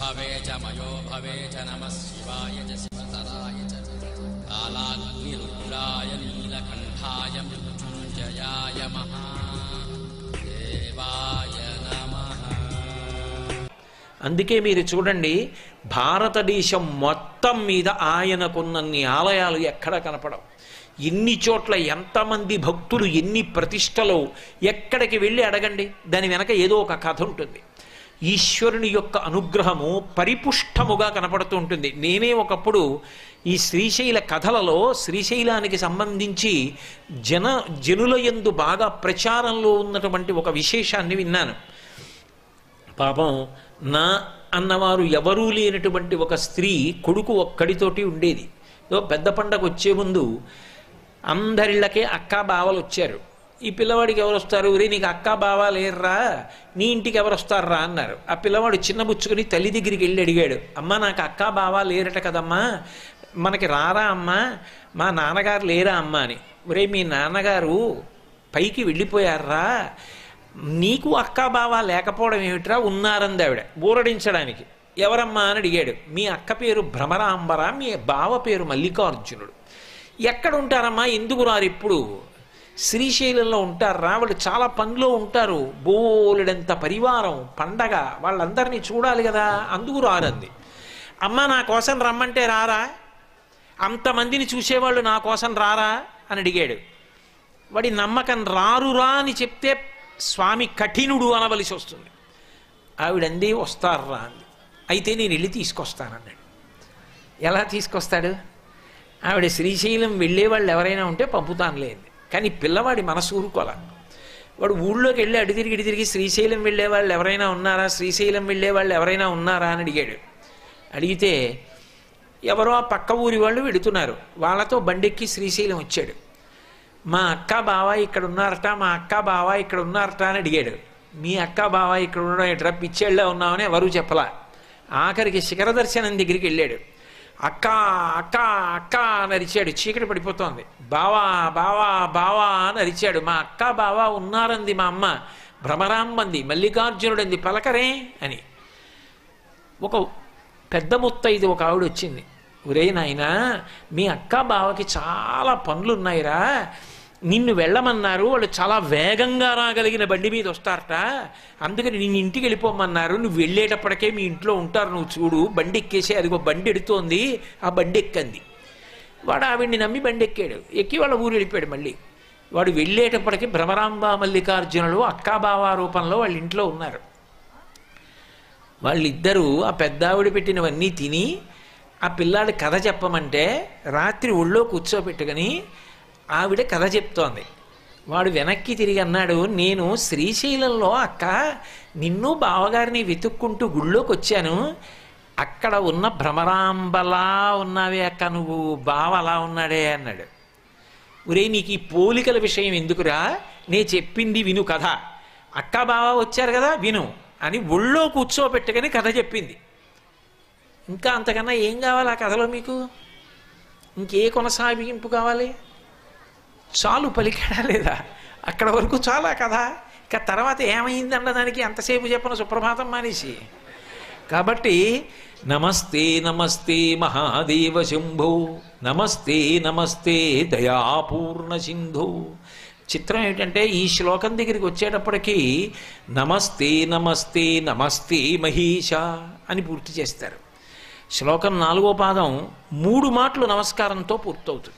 भवे च मयो भवे च नमः शिवाय च शिवतराय च कालाग्निरुद्राय नीलकण्ठाय मृत्युञ्जयाय महादेवाय नमः అందుకే మీరు చూడండి భారతదేశం మొత్తం మీద ఆయనకున్నన్ని ఆలయాలు ఎక్కడ కనపడవు ఎన్ని చోట్ల ఎంతమంది భక్తులు ఎన్ని ప్రతిష్టలు ఎక్కడికి వెళ్ళి అడగండి దాని వెనక ఏదో ఒక కథ ఉంటుంది ఈశ్వరుని యొక్క అనుగ్రహము పరిపుష్టముగా కనపడుతూ ఉంటుంది నేనే ఒకప్పుడు ఈ శ్రీశైల కథలలో శ్రీశైలానికి సంబంధించి జన జనుల యందు బాగా ప్రచారంలో ఉన్నటువంటి ఒక విశేషాన్ని విన్నాను పాపం నా అన్నవారు ఎవరూ లేనటువంటి ఒక స్త్రీ కొడుకు ఒక్కడితోటి ఉండేది ఏదో పెద్ద పండగ వచ్చే ముందు అందరిళ్ళకే అక్క బావలు వచ్చారు ఈ పిల్లవాడికి ఎవరు వస్తారు రే నీకు అక్క బావ లేర్రా నీ ఇంటికి ఎవరు వస్తారా అన్నారు ఆ పిల్లవాడు చిన్న బుచ్చుకుని తల్లి దగ్గరికి వెళ్ళి అడిగాడు అమ్మ నాకు అక్క బావ లేరట కదమ్మా మనకి రారా అమ్మా మా నాన్నగారు లేరా అమ్మా అని ఒరే మీ నాన్నగారు పైకి వెళ్ళిపోయారా నీకు అక్క బావ లేకపోవడం ఏమిట్రా ఉన్నారంది ఆవిడ బూరడించడానికి ఎవరమ్మా అని అడిగాడు మీ అక్క పేరు భ్రమరాంబర మీ బావ పేరు మల్లికార్జునుడు ఎక్కడ ఉంటారమ్మా ఎందుకు రారు ఇప్పుడు శ్రీశైలంలో ఉంటారా వాళ్ళు చాలా పనిలో ఉంటారు బోలెడంత పరివారం పండగ వాళ్ళందరినీ చూడాలి కదా అందుకు రారంది అమ్మ నా కోసం రమ్మంటే రారా అంతమందిని చూసేవాళ్ళు నా కోసం రారా అని అడిగాడు వాడి నమ్మకం రారురా అని చెప్తే స్వామి కఠినుడు అనవలసి వస్తుంది ఆవిడంది వస్తారా అంది అయితే నేను వెళ్ళి తీసుకొస్తానన్నాడు ఎలా తీసుకొస్తాడు ఆవిడ శ్రీశైలం వెళ్ళే వాళ్ళు ఎవరైనా ఉంటే పంపుతాను లేదు కానీ పిల్లవాడి మనసు ఊరుకోలే వాడు ఊళ్ళోకి వెళ్ళి అడి తిరిగి ఇటు తిరిగి శ్రీశైలం వెళ్ళే వాళ్ళు ఎవరైనా ఉన్నారా శ్రీశైలం వెళ్ళే వాళ్ళు ఎవరైనా ఉన్నారా అని అడిగాడు అడిగితే ఎవరో ఆ పక్క ఊరి వాళ్ళు వెళుతున్నారు వాళ్ళతో బండెక్కి శ్రీశైలం వచ్చాడు మా అక్క బావ ఇక్కడ ఉన్నారట మా అక్క బావ ఇక్కడ ఉన్నారట అని అడిగాడు మీ అక్క బావ ఇక్కడ ఉండడం ఎట్రా పిచ్చేళ్ళ ఉన్నామని ఎవరూ చెప్పలా ఆఖరికి శిఖర దర్శనం దగ్గరికి వెళ్ళాడు అక్క అక్క అక్క అని అరిచాడు చీకటి పడిపోతోంది బావా బావా బావా అని అరిచాడు మా అక్క బావ ఉన్నారంది మా అమ్మ భ్రమరాంబంది మల్లికార్జునుడంది పలకరే అని ఒక పెద్ద ముత్తైది ఒక ఆవిడ వచ్చింది ఒరే నాయనా మీ అక్క బావకి చాలా పనులు ఉన్నాయిరా నిన్ను వెళ్ళమన్నారు వాళ్ళు చాలా వేగంగా రాగలిగిన బండి మీద వస్తారట అందుకని నిన్ను ఇంటికి వెళ్ళిపోమన్నారు నువ్వు వెళ్ళేటప్పటికే మీ ఇంట్లో ఉంటారు నువ్వు చూడు బండి ఎక్కేసి అదిగో బండి ఎడుతోంది ఆ బండి ఎక్కంది వాడు ఆవిడ్ని నమ్మి బండి ఎక్కాడు ఎక్కి వాళ్ళ ఊరు వెళ్ళిపోయాడు మళ్ళీ వాడు వెళ్ళేటప్పటికి భ్రమరాంబ మల్లికార్జునులు అక్కా బావ రూపంలో వాళ్ళ ఇంట్లో ఉన్నారు వాళ్ళిద్దరూ ఆ పెద్ద ఆవిడ పెట్టినవన్నీ తిని ఆ పిల్లాడి కథ చెప్పమంటే రాత్రి ఒళ్ళో కూర్చోబెట్టుకొని ఆవిడ కథ చెప్తోంది వాడు వెనక్కి తిరిగి అన్నాడు నేను శ్రీశైలంలో అక్క నిన్ను బావగారిని వెతుక్కుంటూ గుళ్ళోకి వచ్చాను అక్కడ ఉన్న భ్రమరాంబలా ఉన్నావే అక్క నువ్వు బావ అలా ఉన్నాడే అన్నాడు ఒరే నీకు ఈ పోలికల విషయం ఎందుకురా నే చెప్పింది విను కథ అక్క బావ వచ్చారు కదా విను అని ఒళ్ళో కూర్చోబెట్టుకొని కథ చెప్పింది ఇంకా అంతకన్నా ఏం కావాలి ఆ కథలో మీకు ఇంకే కొనసాగింపు కావాలి చాలు పలికాడా లేదా అక్కడ వరకు చాలా కథ ఇక తర్వాత ఏమైంది అన్నదానికి ఎంతసేపు చెప్పను సుప్రభాతం మానేసి కాబట్టి నమస్తే నమస్తే మహాదేవ శంభో నమస్తే నమస్తే దయాపూర్ణ సింధు చిత్రం ఏంటంటే ఈ శ్లోకం దగ్గరికి వచ్చేటప్పటికి నమస్తే నమస్తే నమస్తే మహీష అని పూర్తి చేస్తారు శ్లోకం నాలుగో పాదం మూడు మాటలు నమస్కారంతో పూర్తవుతుంది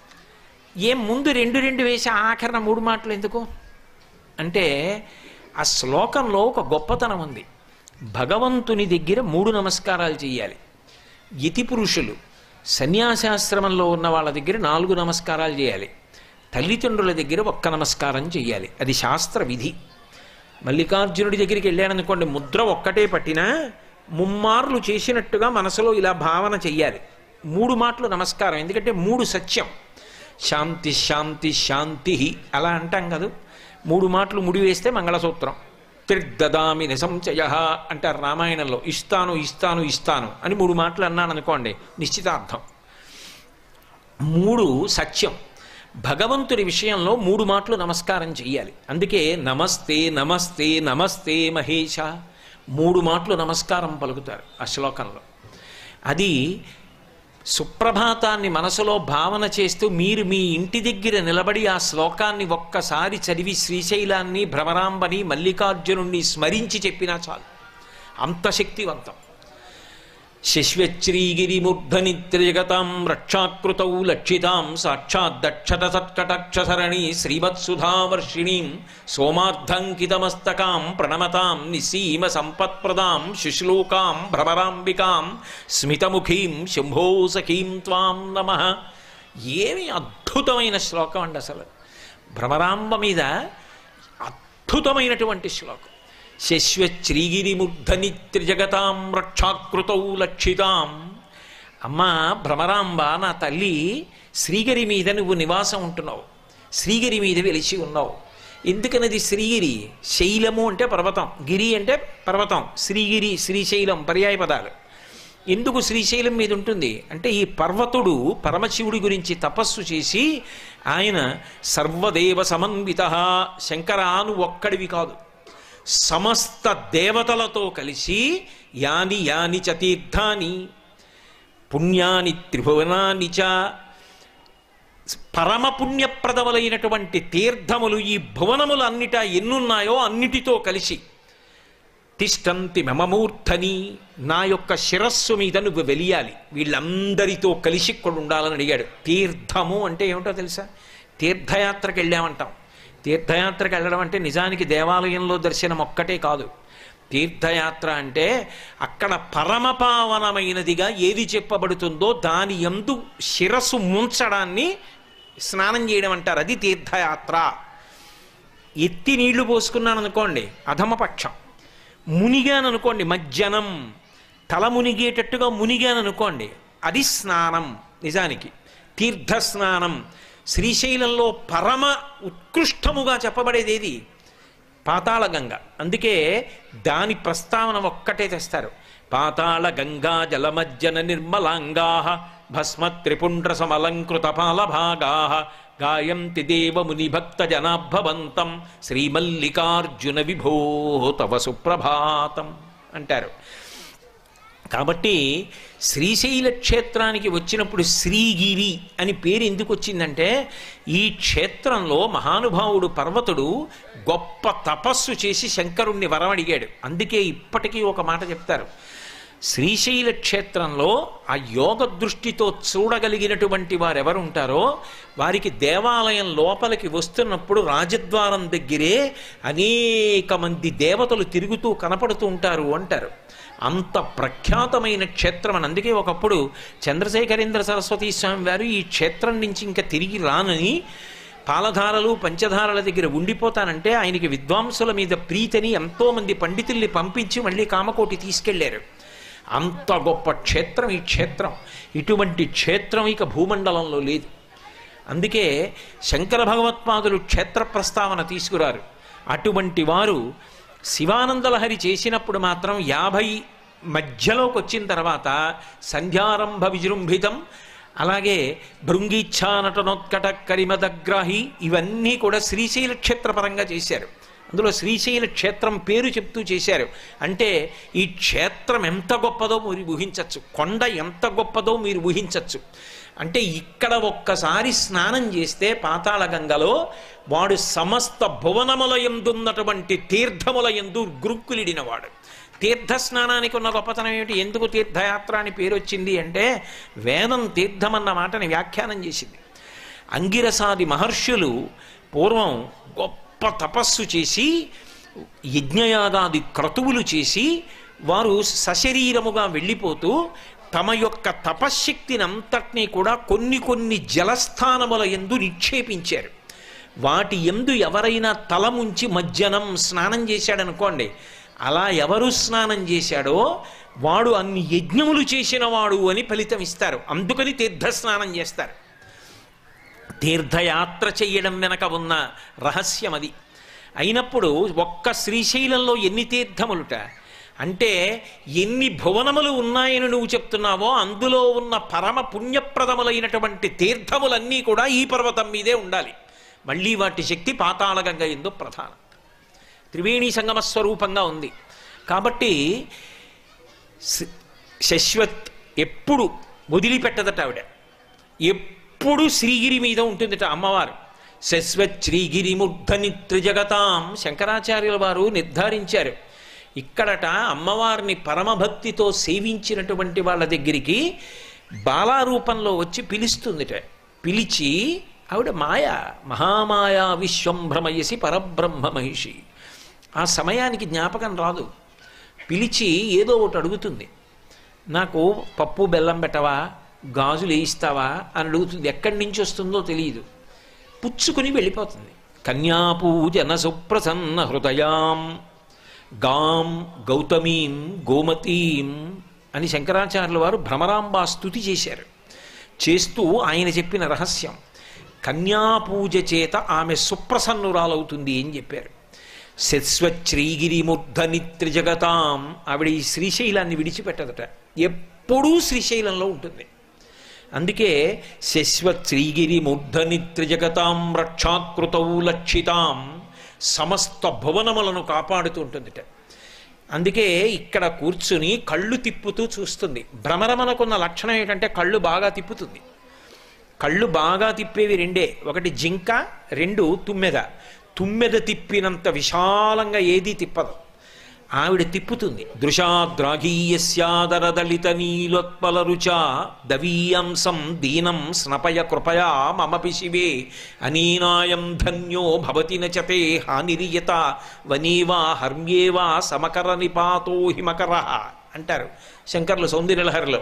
ఏం ముందు రెండు రెండు వేసి ఆఖరణ మూడు మాటలు ఎందుకు అంటే ఆ శ్లోకంలో ఒక గొప్పతనం ఉంది భగవంతుని దగ్గర మూడు నమస్కారాలు చేయాలి యతి పురుషులు సన్యాసాశ్రమంలో ఉన్న వాళ్ళ దగ్గర నాలుగు నమస్కారాలు చేయాలి తల్లిదండ్రుల దగ్గర ఒక్క నమస్కారం చేయాలి అది శాస్త్ర విధి మల్లికార్జునుడి దగ్గరికి వెళ్ళాననుకోండి ముద్ర ఒక్కటే పట్టినా ముమ్మార్లు చేసినట్టుగా మనసులో ఇలా భావన చెయ్యాలి మూడు మాటలు నమస్కారం ఎందుకంటే మూడు సత్యం శాంతి శాంతి శాంతి అలా అంటాం కదా మూడు మాటలు ముడి వేస్తే మంగళసూత్రం త్రిర్దదామి నిసంశయ అంటారు రామాయణంలో ఇస్తాను ఇస్తాను ఇస్తాను అని మూడు మాటలు అన్నాను అనుకోండి నిశ్చితార్థం మూడు సత్యం భగవంతుడి విషయంలో మూడు మాటలు నమస్కారం చెయ్యాలి అందుకే నమస్తే నమస్తే నమస్తే మహేష మూడు మాటలు నమస్కారం పలుకుతారు ఆ శ్లోకంలో అది సుప్రభాతాన్ని మనసులో భావన చేస్తూ మీరు మీ ఇంటి దగ్గర నిలబడి ఆ శ్లోకాన్ని ఒక్కసారి చదివి శ్రీశైలాన్ని భ్రమరాంబని మల్లికార్జునుణ్ణి స్మరించి చెప్పినా చాలు అంత శక్తివంతం శశ్వశ్రీగిరిమూర్ధనిత్యజగతాం రక్షాకృతౌ లక్షితాం సాక్షాద్దక్షత సత్కటాక్షసరణి శ్రీమత్సుధావర్షిణీం సోమార్ధంకితమస్తకాం ప్రణమతాం నిసీమ సంపత్ప్రదాం శుశ్లోకాం భ్రమరాంబికాం స్మితముఖీం శంభో సఖీం త్వాం నమ ఏమి అద్భుతమైన శ్లోకం అండి అసలు భ్రమరాంబ మీద అద్భుతమైనటువంటి శ్లోకం శశ్వశ్రీగిరిముగ్ధనిత్రిజగతాం రక్షాకృతౌ లక్షితాం అమ్మా భ్రమరాంబ నా తల్లి శ్రీగిరి మీద నువ్వు నివాసం ఉంటున్నావు శ్రీగిరి మీద వెలిసి ఉన్నావు ఎందుకనది శ్రీగిరి శైలము అంటే పర్వతం గిరి అంటే పర్వతం శ్రీగిరి శ్రీశైలం పర్యాయ పదాలు ఎందుకు శ్రీశైలం మీద ఉంటుంది అంటే ఈ పర్వతుడు పరమశివుడి గురించి తపస్సు చేసి ఆయన సర్వదేవ సమన్విత శంకరాను ఒక్కడివి కాదు సమస్త దేవతలతో కలిసి యాని యాని చ తీర్థాని పుణ్యాని త్రిభువనాని చ పరమ పుణ్యప్రదములైనటువంటి తీర్థములు ఈ భువనములన్నిటా ఎన్నున్నాయో అన్నిటితో కలిసి తిష్టంతి మమమూర్ధని నా యొక్క శిరస్సు మీద నువ్వు వెలియాలి వీళ్ళందరితో కలిసి ఇక్కడ ఉండాలని అడిగాడు తీర్థము అంటే ఏమిటో తెలుసా తీర్థయాత్రకు వెళ్ళామంటాం తీర్థయాత్రకు వెళ్ళడం అంటే నిజానికి దేవాలయంలో దర్శనం ఒక్కటే కాదు తీర్థయాత్ర అంటే అక్కడ పరమపావనమైనదిగా ఏది చెప్పబడుతుందో దాని ఎందు శిరస్సు ముంచడాన్ని స్నానం చేయడం అంటారు అది తీర్థయాత్ర ఎత్తి నీళ్లు పోసుకున్నాను అనుకోండి అధమపక్షం మునిగాను అనుకోండి మజ్జనం తల మునిగేటట్టుగా మునిగాను అనుకోండి అది స్నానం నిజానికి తీర్థ స్నానం శ్రీశైలంలో పరమ ఉత్కృష్టముగా చెప్పబడేది ఏది పాతాళ గంగ అందుకే దాని ప్రస్తావన ఒక్కటే తెస్తారు పాతాళ గంగా జలమజ్జన నిర్మలాంగా భస్మ త్రిపుండ్ర సమలంకృత పాలభాగా గాయంతి దేవముని భక్త జనాభవంతం శ్రీమల్లికార్జున విభో తవ సుప్రభాతం అంటారు కాబట్టి శ్రీశైల క్షేత్రానికి వచ్చినప్పుడు శ్రీగిరి అని పేరు ఎందుకు వచ్చిందంటే ఈ క్షేత్రంలో మహానుభావుడు పర్వతుడు గొప్ప తపస్సు చేసి శంకరుణ్ణి వరం అడిగాడు అందుకే ఇప్పటికీ ఒక మాట చెప్తారు శ్రీశైల క్షేత్రంలో ఆ యోగ దృష్టితో చూడగలిగినటువంటి వారు ఎవరు ఉంటారో వారికి దేవాలయం లోపలికి వస్తున్నప్పుడు రాజద్వారం దగ్గరే అనేక మంది దేవతలు తిరుగుతూ కనపడుతూ ఉంటారు అంటారు అంత ప్రఖ్యాతమైన క్షేత్రం అని అందుకే ఒకప్పుడు చంద్రశేఖరేంద్ర సరస్వతి స్వామి వారు ఈ క్షేత్రం నుంచి ఇంకా తిరిగి రానని పాలధారలు పంచధారల దగ్గర ఉండిపోతానంటే ఆయనకి విద్వాంసుల మీద ప్రీతిని ఎంతోమంది పండితుల్ని పంపించి మళ్ళీ కామకోటి తీసుకెళ్లారు అంత గొప్ప క్షేత్రం ఈ క్షేత్రం ఇటువంటి క్షేత్రం ఇక భూమండలంలో లేదు అందుకే శంకర భగవత్పాదులు క్షేత్ర ప్రస్తావన తీసుకురారు అటువంటి వారు శివానందలహరి చేసినప్పుడు మాత్రం యాభై మధ్యలోకి వచ్చిన తర్వాత సంధ్యారంభ విజృంభితం అలాగే భృంగీచ్ఛా నటనోత్కట కరిమదగ్రాహి ఇవన్నీ కూడా శ్రీశైల క్షేత్రపరంగా చేశారు అందులో శ్రీశైల క్షేత్రం పేరు చెప్తూ చేశారు అంటే ఈ క్షేత్రం ఎంత గొప్పదో మీరు ఊహించవచ్చు కొండ ఎంత గొప్పదో మీరు ఊహించవచ్చు అంటే ఇక్కడ ఒక్కసారి స్నానం చేస్తే పాతాళ గంగలో వాడు సమస్త భువనముల ఎందున్నటువంటి తీర్థముల ఎందు గురుక్కులిడినవాడు తీర్థ స్నానానికి ఉన్న గొప్పతనం ఏమిటి ఎందుకు తీర్థయాత్ర అని పేరు వచ్చింది అంటే వేదం తీర్థమన్న మాటని వ్యాఖ్యానం చేసింది అంగిరసాది మహర్షులు పూర్వం గొప్ప తపస్సు చేసి యజ్ఞయాగాది క్రతువులు చేసి వారు సశరీరముగా వెళ్ళిపోతూ తమ యొక్క తపశ్శక్తిని అంతటినీ కూడా కొన్ని కొన్ని జలస్థానముల ఎందు నిక్షేపించారు వాటి ఎందు ఎవరైనా తలముంచి మజ్జనం స్నానం చేశాడనుకోండి అలా ఎవరు స్నానం చేశాడో వాడు అన్ని యజ్ఞములు చేసిన వాడు అని ఫలితం ఇస్తారు అందుకని తీర్థ స్నానం చేస్తారు తీర్థయాత్ర చెయ్యడం వెనక ఉన్న రహస్యం అది అయినప్పుడు ఒక్క శ్రీశైలంలో ఎన్ని తీర్థములుట అంటే ఎన్ని భువనములు ఉన్నాయని నువ్వు చెప్తున్నావో అందులో ఉన్న పరమ పుణ్యప్రదములైనటువంటి తీర్థములన్నీ కూడా ఈ పర్వతం మీదే ఉండాలి మళ్ళీ వాటి శక్తి పాతాళగంగ ఎందు ప్రధానం త్రివేణి సంగమ స్వరూపంగా ఉంది కాబట్టి శ- శశ్వత్ ఎప్పుడు వదిలిపెట్టదట ఆవిడ ఎప్పుడు శ్రీగిరి మీద ఉంటుందట అమ్మవారు శశ్వత్ శ్రీగిరి మూర్ధని త్రిజగతాం శంకరాచార్యుల వారు నిర్ధారించారు ఇక్కడట అమ్మవారిని పరమభక్తితో సేవించినటువంటి వాళ్ళ దగ్గరికి బాలారూపంలో వచ్చి పిలుస్తుందిట పిలిచి ఆవిడ మాయ మహామాయా విశ్వం భ్రమయసి పరబ్రహ్మ మహిషి ఆ సమయానికి జ్ఞాపకం రాదు పిలిచి ఏదో ఒకటి అడుగుతుంది నాకు పప్పు బెల్లం పెట్టవా గాజులు వేయిస్తావా అని అడుగుతుంది ఎక్కడి నుంచి వస్తుందో తెలియదు పుచ్చుకుని వెళ్ళిపోతుంది కన్యాపూజన సుప్రసన్న హృదయాం గాం గౌతమీం గోమతీం అని శంకరాచార్యుల వారు భ్రమరాంబా స్తుతి చేశారు చేస్తూ ఆయన చెప్పిన రహస్యం కన్యాపూజ చేత ఆమె సుప్రసన్నురాలవుతుంది అని చెప్పారు శశ్వశ్రీగిరిముర్ధని త్రిజగతాం ఆవిడ ఈ శ్రీశైలాన్ని విడిచిపెట్టదట ఎప్పుడూ శ్రీశైలంలో ఉంటుంది అందుకే శశ్వశ్రీగిరి మూర్ధని త్రిజగతాం రక్షాకృతౌ లక్షితాం సమస్త భువనములను కాపాడుతూ ఉంటుందిట అందుకే ఇక్కడ కూర్చుని కళ్ళు తిప్పుతూ చూస్తుంది భ్రమరమనకున్న లక్షణం ఏంటంటే కళ్ళు బాగా తిప్పుతుంది కళ్ళు బాగా తిప్పేవి రెండే ఒకటి జింక రెండు తుమ్మెద తుమ్మెద తిప్పినంత విశాలంగా ఏదీ తిప్పదు ఆవిడ తిప్పుతుంది దృశాద్రాఘీయస్యాదరదళిత నీలోత్పల రుచ దవీయంసం దీనం స్నపయ కృపయా మమపి శివే అనీనాయం ధన్యో భవతి నచతే హానిరియత వనీవా హర్మ్యేవా సమకర నిపాతో హిమకర అంటారు శంకర్లు సౌందర్యలహరిలో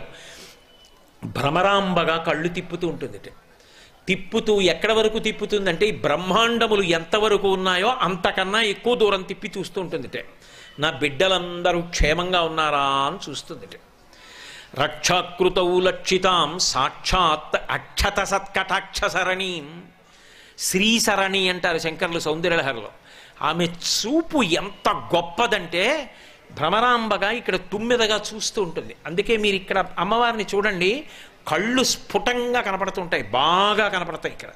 భ్రమరాంబగా కళ్ళు తిప్పుతూ ఉంటుందిట తిప్పుతూ ఎక్కడ వరకు తిప్పుతుందంటే ఈ బ్రహ్మాండములు ఎంతవరకు ఉన్నాయో అంతకన్నా ఎక్కువ దూరం తిప్పి చూస్తూ ఉంటుందిట నా బిడ్డలందరూ క్షేమంగా ఉన్నారా అని చూస్తుందిట రక్షాకృతౌ లక్షితాం సాక్షాత్ అక్షత సత్కటాక్ష సరణీం శ్రీసరణి అంటారు శంకర్లు సౌందర్యలహరిలో ఆమె చూపు ఎంత గొప్పదంటే భ్రమరాంబగా ఇక్కడ తుమ్మెదగా చూస్తూ ఉంటుంది అందుకే మీరు ఇక్కడ అమ్మవారిని చూడండి కళ్ళు స్ఫుటంగా కనపడుతుంటాయి బాగా కనపడతాయి ఇక్కడ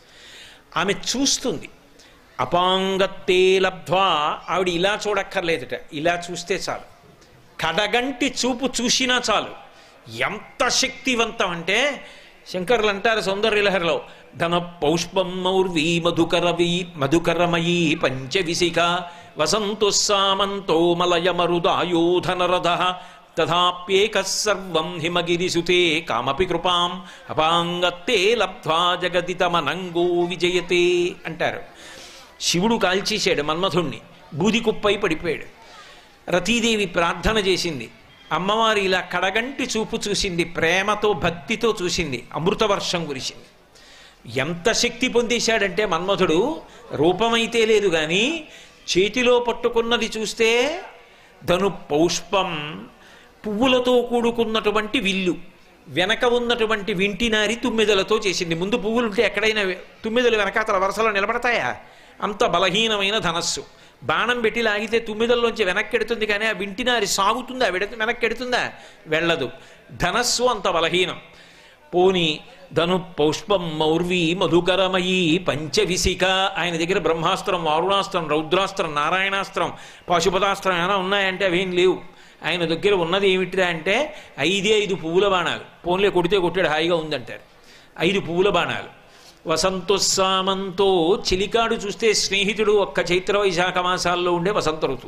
ఆమె చూస్తుంది అపాంగత్తే లబ్ధ్వా ఆవిడ ఇలా చూడక్కర్లేదుట ఇలా చూస్తే చాలు కడగంటి చూపు చూసినా చాలు ఎంత శక్తివంతం అంటే శంకరులు అంటారు సౌందర్యలహరిలో ధన పౌష్పం మౌర్వీ మధుకరవి మధుకరమయీ పంచవిశిఖ వసంతు సామంతో మలయ మరుదాయోధనరథ తథాప్యేక సర్వం హిమగిరిసుతే కామపి కృపాం అపాంగత్తే లబ్ధ్వా జగదితమనంగో విజయతే అంటారు శివుడు కాల్చేశాడు మన్మథుణ్ణి బూది కుప్పై పడిపోయాడు రతీదేవి ప్రార్థన చేసింది అమ్మవారు ఇలా కడగంటి చూపు చూసింది ప్రేమతో భక్తితో చూసింది అమృతవర్షం కురిసింది ఎంత శక్తి పొందేశాడంటే మన్మథుడు రూపమైతే లేదు కానీ చేతిలో పట్టుకున్నది చూస్తే ధను పౌష్పం పువ్వులతో కూడుకున్నటువంటి విల్లు వెనక ఉన్నటువంటి వింటినారి తుమ్మెదలతో చేసింది ముందు పువ్వులు ఉంటే ఎక్కడైనా తుమ్మెదలు వెనకాతల వరుసలో నిలబడతాయా అంత బలహీనమైన ధనస్సు బాణం పెట్టి లాగితే తుమ్మిదల్లోంచి వెనక్కి ఎడుతుంది కానీ ఆ వింటినారి సాగుతుందా వెడ వెనక్కి ఎడుతుందా వెళ్ళదు ధనస్సు అంత బలహీనం పోని ధను పౌష్పం మౌర్వి మధుకరమయీ పంచవిశిక ఆయన దగ్గర బ్రహ్మాస్త్రం వారుణాస్త్రం రౌద్రాస్త్రం నారాయణాస్త్రం పాశుపతాస్త్రం ఏమైనా ఉన్నాయంటే అవేం లేవు ఆయన దగ్గర ఉన్నది ఏమిటిరా అంటే ఐదే ఐదు పువ్వుల బాణాలు పోన్లే కొడితే కొట్టాడు హాయిగా ఉందంటారు ఐదు పువ్వుల బాణాలు వసంతోత్సామంతో చిలికాడు చూస్తే స్నేహితుడు ఒక్క చైత్ర వైశాఖ మాసాల్లో ఉండే వసంత ఋతువు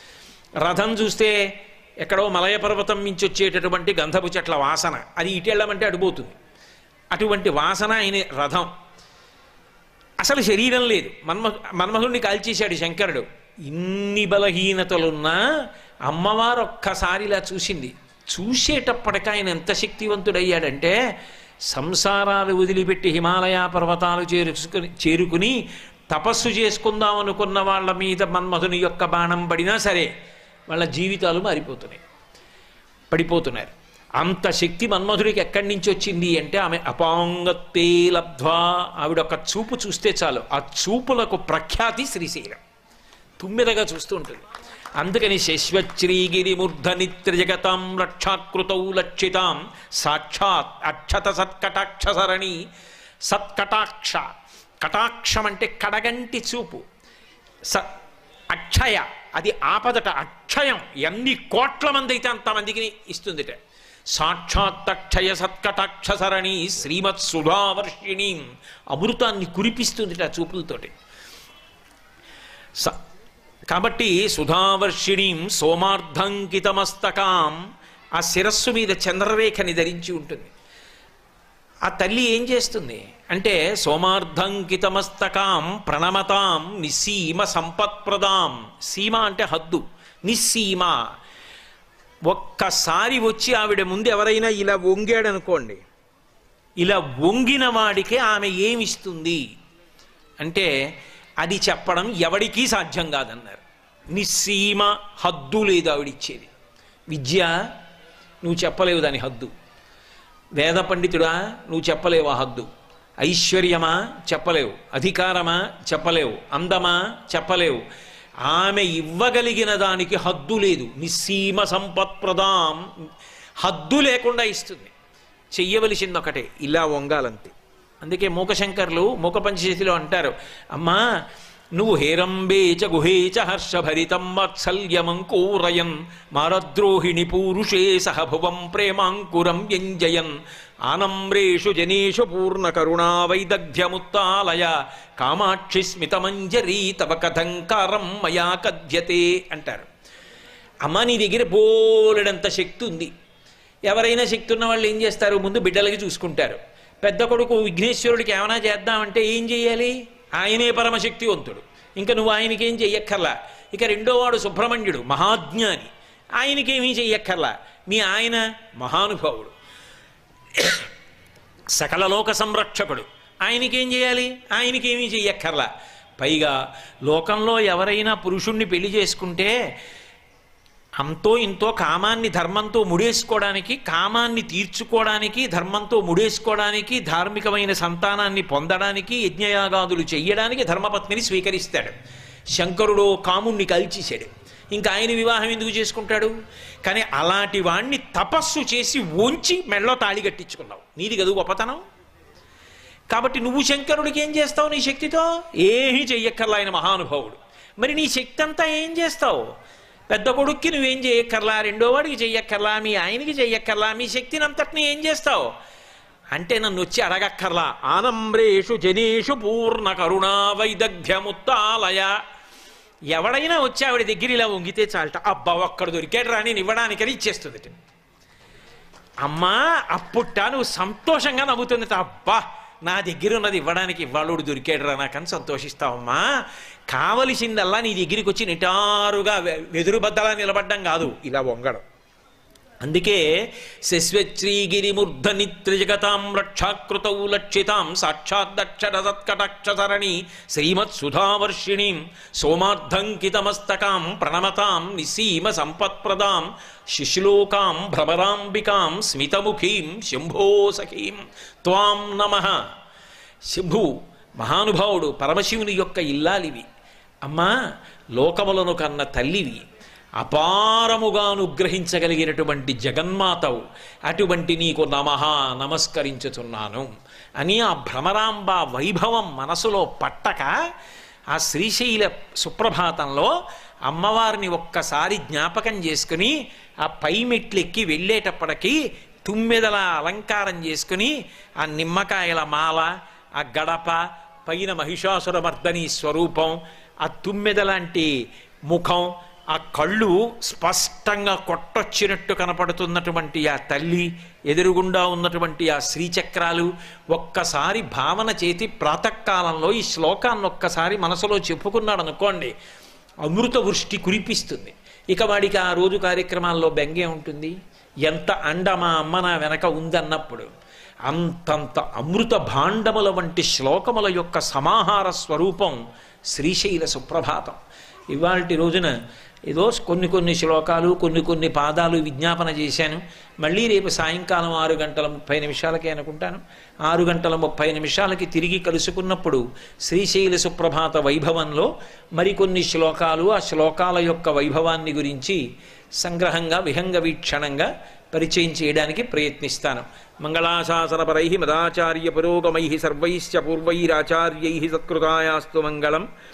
రథం చూస్తే ఎక్కడో మలయ పర్వతం నుంచి వచ్చేటటువంటి గంధపు చెట్ల వాసన అది ఇటు వెళ్ళమంటే అడిపోతుంది అటువంటి వాసన ఆయన రథం అసలు శరీరం లేదు మన్మ మన్మధుణ్ణి కాల్చేశాడు శంకరుడు ఇన్ని బలహీనతలున్నా అమ్మవారు ఒక్కసారి ఇలా చూసింది చూసేటప్పటికి ఆయన ఎంత శక్తివంతుడయ్యాడంటే సంసారాలు వదిలిపెట్టి హిమాలయ పర్వతాలు చేరుకుని చేరుకుని తపస్సు చేసుకుందాం అనుకున్న వాళ్ళ మీద మన్మధుని యొక్క బాణం పడినా సరే వాళ్ళ జీవితాలు మారిపోతున్నాయి పడిపోతున్నారు అంత శక్తి మన్మధుడికి ఎక్కడి నుంచి వచ్చింది అంటే ఆమె అపాంగత్తే లబ్ధ్వా ఆవిడ ఒక చూపు చూస్తే చాలు ఆ చూపులకు ప్రఖ్యాతి శ్రీశైలం తుమ్మెదగా చూస్తూ ఉంటుంది అందుకని శశ్వశ్రీగిరి మూర్ధని త్రిజగతాం రక్షాకృతౌ లక్షితాం సాక్షాత్ అక్షత సత్కటాక్ష సరణి సత్కటాక్ష కటాక్షం అంటే కడగంటి చూపు స అక్షయ అది ఆపదట అక్షయం ఎన్ని కోట్ల మంది అయితే అంతమందికి ఇస్తుందిట సాక్షాత్తక్షయ సత్కటాక్ష సరణి శ్రీమత్ సుధావర్షిణి అమృతాన్ని కురిపిస్తుందిట ఆ చూపులతోటి స- కాబట్టి సుధావర్షిణీం సోమార్ధంకితమస్తకాం ఆ శిరస్సు మీద చంద్రరేఖని ధరించి ఉంటుంది ఆ తల్లి ఏం చేస్తుంది అంటే సోమార్ధంకితమస్తకాం ప్రణమతాం నిస్సీమ సంపత్ప్రదాం సీమ అంటే హద్దు నిస్సీమ ఒక్కసారి వచ్చి ఆవిడ ముందు ఎవరైనా ఇలా వంగాడనుకోండి ఇలా వంగిన వాడికి ఆమె ఏమిస్తుంది అంటే అది చెప్పడం ఎవడికి సాధ్యం కాదన్నారు నిస్సీమ హద్దు లేదు ఆవిడిచ్చేది విద్య నువ్వు చెప్పలేవు దాని హద్దు వేద పండితుడా నువ్వు చెప్పలేవు ఆ హద్దు ఐశ్వర్యమా చెప్పలేవు అధికారమా చెప్పలేవు అందమా చెప్పలేవు ఆమె ఇవ్వగలిగిన దానికి హద్దు లేదు నిస్సీమ సంపత్ప్రదాం హద్దు లేకుండా ఇస్తుంది చెయ్యవలసింది ఒకటే ఇలా వంగాలంతే అందుకే మూకశంకర్లు మూక పంచశతిలో అంటారు అమ్మా నువ్వు హేరంబే చ గుహే చ హర్షభరితం వాత్సల్యమంకూరయన్ మారద్రోహిణి పూరుషే సహ భువం ప్రేమాంకురం వ్యంజయన్ ఆనమ్రేషు జనేషు పూర్ణ కరుణా వైదగ్ధ్యముత్తాలయ కామాక్షి స్మితమంజరీ తవ కథంకారం మయా కథ్యతే అంటారు అమ్మ నీ దగ్గర బోలెడంత శక్తి ఉంది ఎవరైనా శక్తి ఉన్న వాళ్ళు ఏం చేస్తారు ముందు బిడ్డలకి చూసుకుంటారు పెద్ద కొడుకు విఘ్నేశ్వరుడికి ఏమైనా చేద్దామంటే ఏం చేయాలి ఆయనే పరమశక్తివంతుడు ఇంకా నువ్వు ఆయనకేం చెయ్యక్కర్లా ఇక రెండోవాడు సుబ్రహ్మణ్యుడు మహాజ్ఞాని ఆయనకేమీ చెయ్యక్కర్లా మీ ఆయన మహానుభావుడు సకల లోక సంరక్షకుడు ఆయనకేం చేయాలి ఆయనకేమీ చెయ్యక్కర్లా పైగా లోకంలో ఎవరైనా పురుషుణ్ణి పెళ్లి చేసుకుంటే అంతో ఇంతో కామాన్ని ధర్మంతో ముడేసుకోవడానికి కామాన్ని తీర్చుకోవడానికి ధర్మంతో ముడేసుకోవడానికి ధార్మికమైన సంతానాన్ని పొందడానికి యజ్ఞయాగాదులు చెయ్యడానికి ధర్మపత్నిని స్వీకరిస్తాడు శంకరుడు కాముణ్ణి కలిచేశాడు ఇంకా ఆయన వివాహం ఎందుకు చేసుకుంటాడు కానీ అలాంటి వాణ్ణి తపస్సు చేసి వంచి మెళ్ళో తాళి కట్టించుకున్నావు నీది కదూ గొప్పతనం కాబట్టి నువ్వు శంకరుడికి ఏం చేస్తావు నీ శక్తితో ఏమీ చెయ్యక్కర్లా ఆయన మహానుభావుడు మరి నీ శక్తి అంతా ఏం చేస్తావు పెద్ద కొడుక్కి నువ్వేం చెయ్యక్కర్లా రెండో వాడికి చెయ్యక్కర్లా మీ ఆయనకి చెయ్యక్కర్లా మీ శక్తిని అంతటిని ఏం చేస్తావు అంటే నన్ను వచ్చి అడగక్కర్లా ఆనంబ్రేషు జనేషు పూర్ణ కరుణా వైదగ్ధ్యముత్తాలయ ఎవడైనా వచ్చి ఆవిడ దగ్గర ఇలా వంగితే చాలట అబ్బా ఒక్కడు దొరికాడు రా నేను ఇవ్వడానికని ఇచ్చేస్తుంది అమ్మా అప్పుట్ట నువ్వు సంతోషంగా నవ్వుతుంది అబ్బా నా దగ్గర ఉన్నది ఇవ్వడానికి ఇవ్వాళోడు దొరికాడు రా నాకని సంతోషిస్తావమ్మా కావలసిందల్లా నీ దగ్గరికి వచ్చి నిటారుగా వె- వెదురు బద్దలా నిలబడ్డం కాదు ఇలా వంగడం అందుకే శశ్వశ్రీగిరిమూర్ధ నిత్రజగతాం రక్షాకృతౌ లక్షితాం సాక్షాద్దక్షరసత్కటాక్షసరణి శ్రీమత్ సుధావర్షిణీం సోమార్ధంకితమస్తకాం ప్రణమతాం నిసీమ సంపత్ప్రదాం శిశులోకాం భ్రమరాంబికాం స్మితముఖీం శంభో సఖీం త్వాం నమః శంభు మహానుభావుడు పరమశివుని యొక్క ఇల్లాలివి అమ్మా లోకములను కన్న తల్లివి అపారముగా అనుగ్రహించగలిగినటువంటి జగన్మాతవు అటువంటి నీకు నమః నమస్కరించుతున్నాను అని ఆ భ్రమరాంబ వైభవం మనసులో పట్టక ఆ శ్రీశైల సుప్రభాతంలో అమ్మవారిని ఒక్కసారి జ్ఞాపకం చేసుకుని ఆ పై మెట్లెక్కి వెళ్ళేటప్పటికి తుమ్మెదల అలంకారం చేసుకుని ఆ నిమ్మకాయల మాల ఆ గడప పైన మహిషాసురమర్దని స్వరూపం ఆ తుమ్మెద లాంటి ముఖం ఆ కళ్ళు స్పష్టంగా కొట్టొచ్చినట్టు కనపడుతున్నటువంటి ఆ తల్లి ఎదురుగుండా ఉన్నటువంటి ఆ శ్రీచక్రాలు ఒక్కసారి భావన చేతి ప్రాతకాలంలో ఈ శ్లోకాన్ని ఒక్కసారి మనసులో చెప్పుకున్నాడు అనుకోండి అమృత వృష్టి కురిపిస్తుంది ఇక వాడికి ఆ రోజు కార్యక్రమాల్లో బెంగే ఉంటుంది ఎంత అండ మా అమ్మ నా వెనక ఉందన్నప్పుడు అంతంత అమృత భాండముల వంటి శ్లోకముల యొక్క సమాహార స్వరూపం శ్రీశైల సుప్రభాతం ఇవాల్టి రోజున ఏదో కొన్ని కొన్ని శ్లోకాలు కొన్ని కొన్ని పాదాలు విజ్ఞాపన చేశాను మళ్ళీ రేపు సాయంకాలం ఆరు గంటల ముప్పై నిమిషాలకే అనుకుంటాను ఆరు గంటల ముప్పై నిమిషాలకి తిరిగి కలుసుకున్నప్పుడు శ్రీశైల సుప్రభాత వైభవంలో మరికొన్ని శ్లోకాలు ఆ శ్లోకాల యొక్క వైభవాన్ని గురించి సంగ్రహంగా విహంగ వీక్షణంగా పరిచయం చేయడానికి ప్రయత్నిస్తాను మంగళాశాసనపరై మదాచార్య పురోగమై సర్వైశ్చ పూర్వైరాచార్యై సత్కృతాయాస్తు మంగళం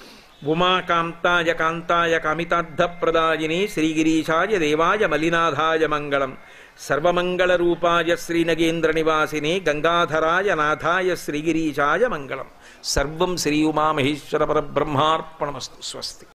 ఉమాకాంతాయ కాంతాయ కామితార్థప్రదాయిని శ్రీగిరీశాయ దేవాయ మలినాథాయ మంగళం సర్వమంగళరూపాయ శ్రీనగేంద్ర నివాసిని గంగాధరాయ నాథాయ శ్రీగిరీశాయ మంగళం సర్వం శ్రీ ఉమామహేశ్వర పరబ్రహ్మార్పణమస్తు స్వస్తి